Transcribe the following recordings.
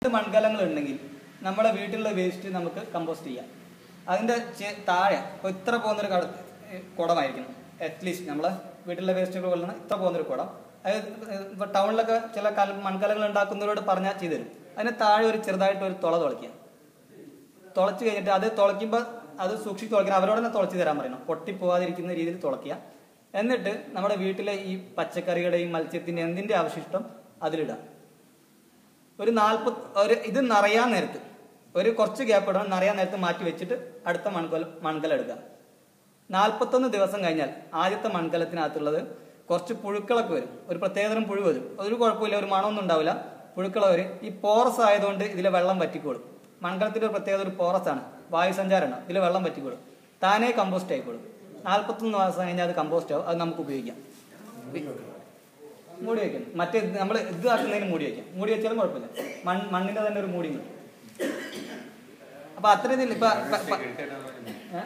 രണ്ട് മൺകലങ്ങൾ ഉണ്ടെങ്കിൽ നമ്മുടെ വീട്ടിലുള്ള വേസ്റ്റ് നമുക്ക് കമ്പോസ്റ്റ് ചെയ്യാം അതിന്റെ ചെ- താഴെ ഇപ്പൊ ഇത്ര പോകുന്നൊരു കട ഏഹ് കുടമായിരിക്കണം അറ്റ്ലീസ്റ്റ് നമ്മളെ വീട്ടിലെ വേസ്റ്റുകൾ കൊള്ളുന്ന ഇത്ര പോകുന്നൊരു കുടം അതായത് ഇപ്പൊ ടൗണിലൊക്കെ ചില കല മൺകലങ്ങൾ ഉണ്ടാക്കുന്നവരോട് പറഞ്ഞാൽ ചെയ്തു തരും അതിന് താഴെ ഒരു ചെറുതായിട്ട് ഒരു തുള തുളയ്ക്കുക തുളച്ച് കഴിഞ്ഞിട്ട് അത് തുളയ്ക്കുമ്പോൾ അത് സൂക്ഷിച്ച് തുളയ്ക്കണം അവരോട് തന്നെ തുളച്ച് തരാൻ പറയണം പൊട്ടിപ്പോവാതിരിക്കുന്ന രീതിയിൽ തുളയ്ക്കുക എന്നിട്ട് നമ്മുടെ വീട്ടിലെ ഈ പച്ചക്കറിയുടെയും മത്സ്യത്തിൻ്റെ എന്തിൻ്റെ അവശിഷ്ടം അതിലിടാം ഒരു നാൽപ്പത് ഒരു ഇത് നിറയാൻ നേരത്ത് ഒരു കുറച്ച് ഗ്യാപ്പ് ഇടണം നിറയാൻ നേരത്ത് മാറ്റി വെച്ചിട്ട് അടുത്ത മൺകല മൺകല എടുക്കുക നാൽപ്പത്തൊന്ന് ദിവസം കഴിഞ്ഞാൽ ആദ്യത്തെ മൺകലത്തിനകത്തുള്ളത് കുറച്ച് പുഴുക്കളൊക്കെ വരും ഒരു പ്രത്യേകതരം പുഴു വരും ഒരു കുഴപ്പമില്ല ഒരു മണമൊന്നും ഉണ്ടാവില്ല പുഴുക്കള വരും ഈ പോറസ് ആയതുകൊണ്ട് ഇതിലെ വെള്ളം വറ്റിക്കോളും മൺകലത്തിന്റെ ഒരു പ്രത്യേകത ഒരു പോറസ് ആണ് വായു സഞ്ചാരമാണ് ഇതിൽ വെള്ളം വറ്റിക്കോളും താനേ കമ്പോസ്റ്റ് ആയിക്കോളും നാൽപ്പത്തൊന്ന് ദിവസം കഴിഞ്ഞാൽ അത് കമ്പോസ്റ്റ് ആവും അത് നമുക്ക് ഉപയോഗിക്കാം മൂടി വയ്ക്കണം മറ്റേ നമ്മൾ ഇത് ആക്കുന്നതിന് മൂടി വയ്ക്കാം മൂടി വെച്ചാലും കുഴപ്പമില്ല മൺ മണ്ണിന്റെ തന്നെ ഒരു മൂടി കിട്ടും അപ്പൊ അത്ര ഇതില്ല ഇപ്പൊ പ- പ- ഏ?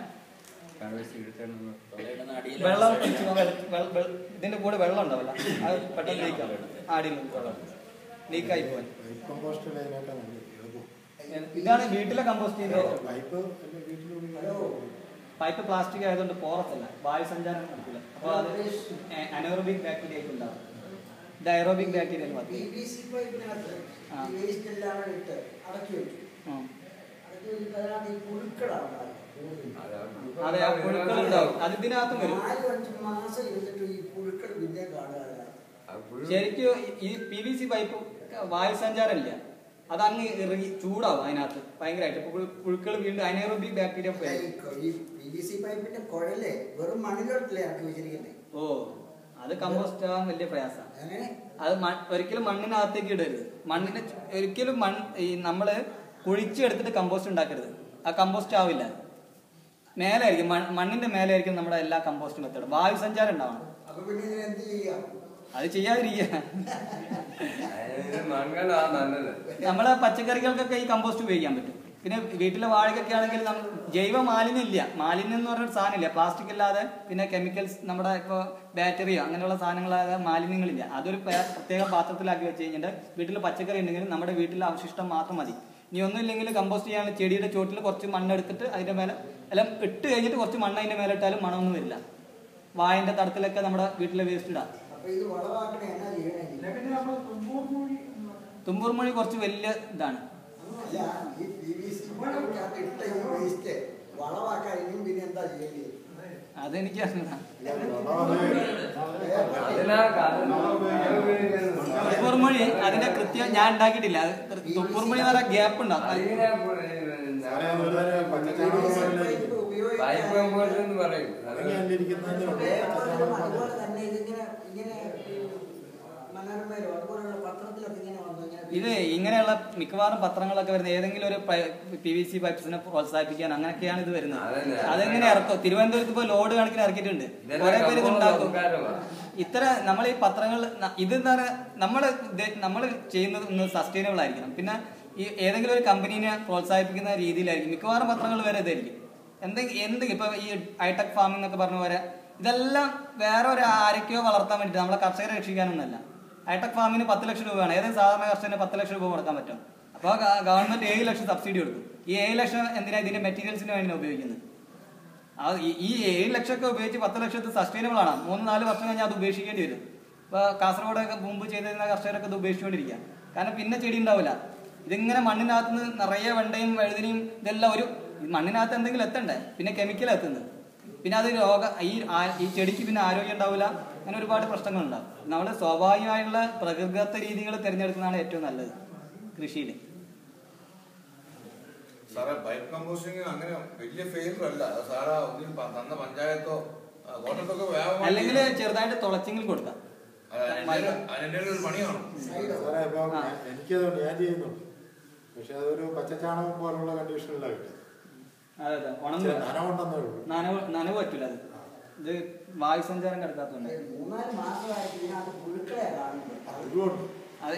വെള്ളം ഒഴിച്ച് വെള്ള- വെള്ള- വെള്ള- ഇതിന്റെ കൂടെ വെള്ളം ഉണ്ടാവില്ല അത് പെട്ടെന്ന് ലീക്ക് ആവും ആടിയിൽ വെള്ളം ലീക്കായി പോകാൻ കമ്പോസ്റ്റ് അതിനൊക്കെ നല്ലത് ഇതാണ് വീട്ടിലെ കമ്പോസ്റ്റ് ചെയ്ത പൈപ്പ് എന്റെ വീട്ടിലുള്ളിൽ പൈപ്പ് പ്ലാസ്റ്റിക് ആയതുകൊണ്ട് പോറസ് അല്ല വായു സഞ്ചാരം നടക്കില്ല അപ്പോൾ അത് അനോറബിക് ബാക്ടീരിയ ഒക്കെ ഉണ്ടാവും ഇത് അയറോബിക് ബാക്ടീരിയ പി മാത്രം വി സി പൈപ്പിനകത്ത് ആ. ഈ വേസ്റ്റ് എല്ലാം കൂടെ ഇട്ട് അടക്കി വെക്കും അടക്കി വെച്ചിട്ട് അതിനകത്ത് ഈ പുഴുക്കളാണ് ഉണ്ടാകുന്നത്. അതെ ആ പുഴുക്കൾ ഉണ്ടാവും അത് ഇതിനകത്തും വരും നാലും അഞ്ചും മാസം ഇരുന്നിട്ട് ഈ പുഴുക്കൾ പിന്നെ കാണുക അതിനകത്ത്. ശരിക്കും ഈ പി വി സി പൈപ്പ് വായു സഞ്ചാരം ഇല്ല അത് അങ്ങ് ഇറങ്ങി ചൂടാവും അതിനകത്ത് ഭയങ്കരമായിട്ട് പുഴുക്കൾ വീണ്ടും അനേറോബിക് ബാക്ടീരിയ ഈ കൊ- ഈ പി വി സി പൈപ്പിന്റെ കുഴല് വെറും മണ്ണിലോട്ടല്ലേ ഇറക്കി വെച്ചിരിക്കുന്നത് ഓ അത് കമ്പോസ്റ്റ് ആവാൻ വലിയ പ്രയാസമാണ് അങ്ങനെ അത് മൺ- ഒരിക്കലും മണ്ണിനകത്തേക്ക് ഇടരുത് മണ്ണിന് ചു- ഒരിക്കലും മൺ ഈ നമ്മള് കുഴിച്ചെടുത്തിട്ട് കമ്പോസ്റ്റ് ഉണ്ടാക്കരുത് ആ കമ്പോസ്റ്റ് ആവില്ല മേലായിരിക്കും മൺ- മണ്ണിന്റെ മേലായിരിക്കും നമ്മുടെ എല്ലാ കമ്പോസ്റ്റ് മെത്തേഡും വായു സഞ്ചാരം ഉണ്ടാവണം അപ്പൊ പിന്നെ ഇതിന് എന്ത് ചെയ്യാം അത് ചെയ്യാതിരിക്കുക മണ്ണാ നല്ലത് നമ്മളെ പച്ചക്കറികൾക്കൊക്കെ ഈ കമ്പോസ്റ്റ് ഉപയോഗിക്കാൻ പറ്റും പിന്നെ വീട്ടിലെ വാഴക്കൊക്കെ ആണെങ്കിൽ നമ്മൾ ജൈവ മാലിന്യം ഇല്ല മാലിന്യം എന്ന് പറഞ്ഞൊരു സാധനമില്ല പ്ലാസ്റ്റിക് അല്ലാതെ പിന്നെ കെമിക്കൽസ് നമ്മുടെ ഇപ്പോൾ ബാറ്ററിയോ അങ്ങനെയുള്ള സാധനങ്ങളായ മാലിന്യങ്ങളില്ല അതൊരു പേ- പ്രത്യേക പാത്രത്തിലാക്കി വെച്ച് കഴിഞ്ഞിട്ട് വീട്ടിൽ പച്ചക്കറി ഉണ്ടെങ്കിൽ നമ്മുടെ വീട്ടിലെ അവശിഷ്ടം മാത്രം മതി ഇനി ഒന്നും ഇല്ലെങ്കിൽ കമ്പോസ്റ്റ് ചെയ്യാൻ ചെടിയുടെ ചോട്ടിൽ കുറച്ച് മണ്ണെടുത്തിട്ട് അതിന്റെ മേലെ എല്ലാം ഇട്ട് കഴിഞ്ഞിട്ട് കുറച്ച് മണ്ണ് അതിന്റെ മേലെ ഇട്ടാലും മണമൊന്നും വരില്ല വായന്റെ തടത്തിലൊക്കെ നമ്മുടെ വീട്ടിലെ വേസ്റ്റ് ഇടാം അപ്പൊ ഇത് വളവാക്കണേ എന്നാ ചെയ്യണേ തുമ്പൂർ മൊഴി കുറച്ച് വലിയ ഇതാണ് അല്ല ഈ പി വി സി പൈപ്പിനകത്ത് ഇട്ട ഈ വേസ്റ്റ് വളവാക്കാൻ ഇനിയും പിന്നെ എന്താ ചെയ്യേണ്ടത് അതെനിക്ക് അറിഞ്ഞതാ അതിനാ തുപ്പൂർ മൊഴി അതിന്റെ കൃത്യം ഞാൻ ഉണ്ടാക്കിയിട്ടില്ല അത് തുപ്പൂർ മൊഴി എന്ന് പറഞ്ഞ ഗ്യാപ്പ് ഉണ്ടാവും അതിനെ സാറേ അതുപോലെ തന്നെ പച്ചച്ചാണകം പൈപ്പ് കമ്പോസ്റ്റ് എന്ന് പറയും അത് ഇറങ്ങിയിരിക്കുന്നതിന് പേപ്പറിലും അതുപോലെ തന്നെ ഇതിങ്ങനെ ഇങ്ങനെ ഈ മനോരമയിലോ അതുപോലുള്ള പത്രത്തിലൊക്കെ ഇങ്ങനെ വന്നു ഇങ്ങനെ ഇത് ഇങ്ങനെയുള്ള മിക്കവാറും പത്രങ്ങളൊക്കെ വരുന്ന ഏതെങ്കിലും ഒരു പി വി സി പൈപ്സിനെ പ്രോത്സാഹിപ്പിക്കാൻ അങ്ങനെയൊക്കെയാണ് ഇത് വരുന്നത് അതന്നെ. അതെങ്ങനെ ഇറക്കും തിരുവനന്തപുരത്ത് ഇപ്പൊ ലോഡ് കണക്കിന് ഇറക്കിയിട്ടുണ്ട് ഇതെല്ലാം കുറെ പേര് ഇത് കമ്പോളം ഉണ്ടാക്കും ഉപകാരമാ. ഇത്ര നമ്മൾ ഈ പത്രങ്ങൾ ഇത് എന്താ നമ്മൾ നമ്മൾ ചെയ്യുന്നത് ഒന്ന് സസ്റ്റൈനബിൾ ആയിരിക്കണം പിന്നെ ഈ ഏതെങ്കിലും ഒരു കമ്പനീനെ പ്രോത്സാഹിപ്പിക്കുന്ന രീതിയിലായിരിക്കും മിക്കവാറും പത്രങ്ങൾ വരെ ഇതായിരിക്കും എന്തെങ്കിലും എന്തെങ്കിലും ഇപ്പൊ ഈ ഹൈടെക് ഫാമിംഗ് എന്നൊക്കെ പറഞ്ഞ പോലെ ഇതെല്ലാം വേറെ ഒരു ആരൊക്കെയോ വളർത്താൻ വേണ്ടിയിട്ട് നമ്മളെ കർഷകരെ രക്ഷിക്കാനൊന്നല്ല ഹൈടെക് ഫാമിന് പത്ത് ലക്ഷം രൂപയാണ് ഏതെങ്കിലും സാധാരണ കർഷകന് പത്ത് ലക്ഷം രൂപ കൊടുക്കാൻ പറ്റും അപ്പോൾ ഗവൺമെന്റ് ഏഴ് ലക്ഷം സബ്സിഡി കൊടുക്കും ഈ ഏഴ് ലക്ഷം എന്തിനാ ഇതിന്റെ മെറ്റീരിയൽസിന് വേണ്ടിയാണ് ഉപയോഗിക്കുന്നത് ആ ഈ- ഈ ഏഴ് ലക്ഷമൊക്കെ ഉപയോഗിച്ച് പത്ത് ലക്ഷത്ത് സസ്റ്റൈനബിൾ ആണ് മൂന്ന് നാല് വർഷം കഴിഞ്ഞാൽ അത് ഉപേക്ഷിക്കേണ്ടി വരും ഇപ്പൊ കാസർഗോഡൊക്കെ മുമ്പ് ചെയ്തിരുന്ന കർഷകരൊക്കെ ഇത് ഉപേക്ഷിച്ചുകൊണ്ടിരിക്കുക കാരണം പിന്നെ ചെടി ഉണ്ടാവില്ല ഇതിങ്ങനെ മണ്ണിനകത്ത് നിന്ന് നിറയെ വെണ്ടയും വഴുതിനും ഇതെല്ലാം ഒരു ഈ മണ്ണിനകത്ത് എന്തെങ്കിലും എത്തണ്ടേ പിന്നെ കെമിക്കൽ എത്തുന്നത് പിന്നെ അത് രോഗ ഈ ആ- ഈ ചെടിക്ക് പിന്നെ ആരോഗ്യം ഉണ്ടാവില്ല അങ്ങനെ ഒരുപാട് പ്രശ്നങ്ങളുണ്ടാവും നമ്മൾ സ്വാഭാവികമായുള്ള പ്രകൃതിദത്ത രീതികൾ തിരഞ്ഞെടുക്കുന്നതാണ് ഏറ്റവും നല്ലത് കൃഷിയിൽ സാറേ പൈപ്പ് കമ്പോസ്റ്റിംഗ് അങ്ങനെ വലിയ ഫെയിലർ അല്ല അത് സാറാ ഒന്നിൽ പ- തന്ന പഞ്ചായത്തോ ആ, കോട്ടത്തൊക്കെ വ്യാപകമായി അല്ലെങ്കിൽ ചെറുതായിട്ട് തുളച്ചെങ്കിലും കൊടുക്കാം അത് അതിന്റെ അതിന്റെ ഒരു പണിയാണ് സാറേ ഇപ്പം ആ. എനിക്കതുകൊണ്ട് ഞാൻ ചെയ്യുന്നുണ്ട് പക്ഷെ അതൊരു പച്ചച്ചാണകം പോലുള്ള കണ്ടീഷനിലാണ് കിട്ടും അതെ അതെ ഉണങ്ങി ഇച്ചിരി നനവുണ്ടെന്നേ ഉള്ളൂ നനവ് നനവ് പറ്റില്ല അത് ഇത് വായു സഞ്ചാരം കിടക്കാത്തതുകൊണ്ട് മൂന്നാല് മാസമായിട്ട് ഇതിനകത്ത് പുഴുക്കളെ കാണുന്നത് അതുകൊണ്ട് അത്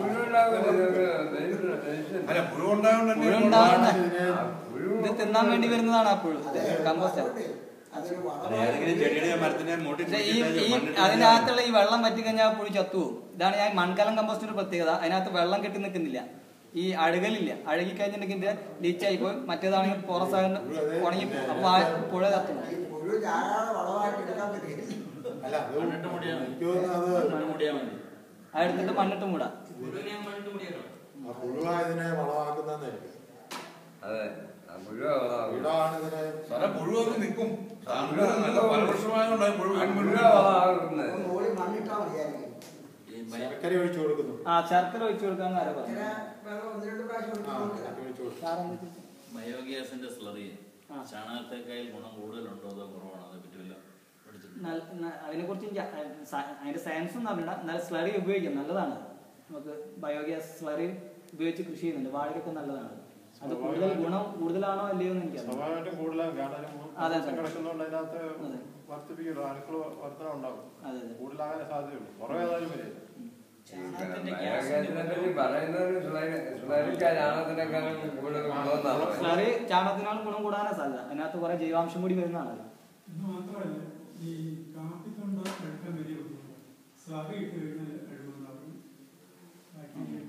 അല്ല പുഴു ഉണ്ടായോണ്ട് തന്നെ പുഴു ഉണ്ടാവുന്ന ഇതിനെ ഇത് തിന്നാൻ വേണ്ടി വരുന്നതാണ് ആ പുഴു കമ്പോസ്റ്റ് അതൊരു ഏതെങ്കിലും ചെടിയുടെ മരത്തിന്റെ മൂട്ടി പക്ഷേ ഈ കുഴിച്ചിട്ട് ഈ മണ്ണിട്ട് അതിനകത്തുള്ള ഈ വെള്ളം പറ്റി കഴിഞ്ഞാൽ പുഴു ചത്തുപോകും ഇതാണ് ഞാൻ മൺകലം കമ്പോസ്റ്റിന്റെ പ്രത്യേകത അതിനകത്ത് വെള്ളം കെട്ടി നിൽക്കുന്നില്ല ഈ അഴുകലില്ല അഴുകി കഴിഞ്ഞിട്ടുണ്ടെങ്കിൽ ഇതിന്റെ ലീച്ചായി പോയി മറ്റേതാണെങ്കിൽ പുറസാകുന്ന ഉണങ്ങി പോകും. അപ്പൊ ആ പുഴ കത്തുന്നു ഈ പുഴു ധാരാളം വളമായിട്ട് എടുക്കാൻ പറ്റില്ല അല്ല അത് മണ്ണിട്ട് മൂടിയാൽ മതി. എനിക്ക് തോന്നുന്നു അത് മണ്ണ് മൂടിയാൽ മതി അതെടുത്തിട്ട് മണ്ണിട്ട് മൂടാം ആ പുഴുവായതിനെ വളമാക്കുന്നതായിരിക്കും അതെ ആ മുഴുവൻ ഇടാണ് ഇതിനെ സാറേ പുഴുവൊക്കെ നിൽക്കും നല്ല ഫലവൃക്ഷമായതുകൊണ്ട് പുഴു മുഴുവൻ വളമാകുന്നത് ഒന്ന് ഓടി മണ്ണിട്ടാൽ മതിയായിരിക്കും ഈ ഭയ- ശർക്കര ഒഴിച്ചു കൊടുക്കുന്നു ആ ശർക്കര ഒഴിച്ചു കൊടുക്കാന്ന് ആരാ ചില പറഞ്ഞു വെള്ളം ഒന്ന് രണ്ട് പ്രാവശ്യം ഒഴിച്ച് ആ നോക്കുക ശർക്കര ഒഴിച്ചു കൊടുക്കും സാറെന്താ ചോദിച്ചത്? ബയോഗ്യാസിന്റെ സ്ലറി ആ. ചാണകത്തെക്കാൾ ഗുണം കൂടുതലുണ്ടോ അതോ കുറവാണോ അതേ പറ്റില്ല പഠിച്ചിട്ടുണ്ട് അതിനെ കുറിച്ച് അതിന്റെ സയൻസ് ഒന്നും അറിയില്ല എന്നാൽ സ്ലറി ഉപയോഗിക്കാം നല്ലതാണ് നമുക്ക് ബയോഗ്യാസ് സ്ലറി ഉപയോഗിച്ച് കൃഷി ചെയ്യുന്നുണ്ട് വാഴയ്ക്കൊക്കെ നല്ലതാണ് അത് കൂടുതൽ ഗുണം കൂടുതലാണോ അല്ലയോ എന്ന് എനിക്കറിയാം സ്വാഭാവികമായിട്ടും കൂടുതലാണ് കാരണം അതെ, ദിവസം അതെ. കിടക്കുന്നതുകൊണ്ട് അതിനകത്ത് അതെ. വർദ്ധിപ്പിക്കുള്ളൂ അണുക്കൾ വർധന ഉണ്ടാവും അതെ അതെ കൂടുതലാകാൻ സാധ്യതയുള്ളൂ കുറവേതായാലും വരില്ല ബയോഗ്യാസിനെ പറ്റി പറയുന്നത് സ്ലരിക്ക ചാണകത്തിനേക്കാളും കൂടുതൽ ഗുണമെന്നാണ് സ്ലറി ചാണകത്തിനാളും ഗുണം കൂടാനാ സാധ്യത അതിനകത്ത് കുറെ ജൈവാംശം കൂടി വരുന്നതാണല്ലോ ഇത് മാത്രമല്ല ഈ കാപ്പിത്തൊണ്ട എടുക്കാൻ വലിയ ബുദ്ധിമുട്ടാണ് സ്ലറി ഇട്ട് കഴിഞ്ഞാൽ കഴിവുണ്ടാവും ബാക്ടീരിയ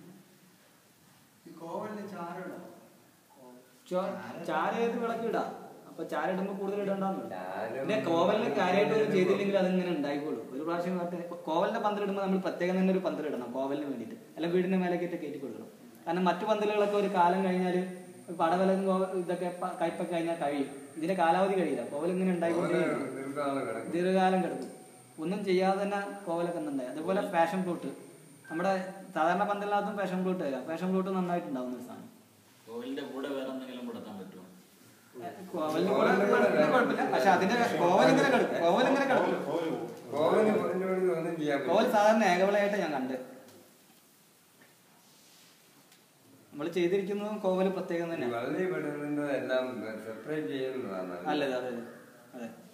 ഈ കോവലിന് ചാരമിടാം ചോ- ചാര ഏത് വിളക്ക് ഇടാം അപ്പൊ ചാര ഇടുമ്പോ കൂടുതൽ ഇടണ്ടെന്ന് ചാരം- പിന്നെ കോവലിന് കാര്യമായിട്ട് ഒരു ചെയ്തില്ലെങ്കിൽ അതിങ്ങനെ ഉണ്ടായിക്കോളൂ ഒരു പ്രാവശ്യം നട്ട് കോവലിന്റെ പന്തലിടുമ്പോൾ നമ്മൾ പ്രത്യേകം തന്നെ ഒരു പന്തലിടണം കോവലിന് വേണ്ടിയിട്ട് അല്ലെങ്കിൽ വീടിന്റെ മേലേക്കിട്ട് കയറ്റി കൊടുക്കണം കാരണം മറ്റു പന്തലുകളൊക്കെ ഒരു കാലം കഴിഞ്ഞാൽ പടവലും കോ- ഇതൊക്കെ പ- കയ്പൊക്കെ കഴിഞ്ഞാൽ കഴിയും ഇതിന്റെ കാലാവധി കഴിയില്ല കോവൽ ഇങ്ങനെ ഉണ്ടായിക്കൊണ്ടേയിരിക്കും ദീർഘകാലം കിടക്കും ദീർഘകാലം കിടക്കും ഒന്നും ചെയ്യാതെ തന്നെ കോവലൊക്കെ നന്നായി അതുപോലെ പാഷൻ ഫ്രൂട്ട് നമ്മുടെ സാധാരണ പന്തലിനകത്തും പാഷൻ ഫ്രൂട്ട് വരാം പാഷൻ ഫ്രൂട്ട് നന്നായിട്ടുണ്ടാവുന്ന ഒരു സാധനം കോവിലിന്റെ കൂടെ വേറെ എന്തെങ്കിലും പെടുത്താൻ പറ്റുമോ കോവലിന് കൂടെ കുഴപ്പമില്ല കുഴപ്പമില്ല പക്ഷെ അതിന്റെ കോവൽ ഇങ്ങനെ കിടക്കും കോവൽ ഇങ്ങനെ കിടക്കും കോവിന് ഇതിനോട് ഒന്നും ചെയ്യാൻ കോവൽ പറ്റില്ല. സാധാരണ ഏകവിളയായിട്ട് ഞാൻ കണ്ട് നമ്മൾ ചെയ്തിരിക്കുന്നതും കോവൽ പ്രത്യേകം ഈ തന്നെ വള്ളി പെടുന്നത് എല്ലാം സെപ്പറേറ്റ് ചെയ്യുന്നതാണ് നല്ലത് അതെ അതെ അതെ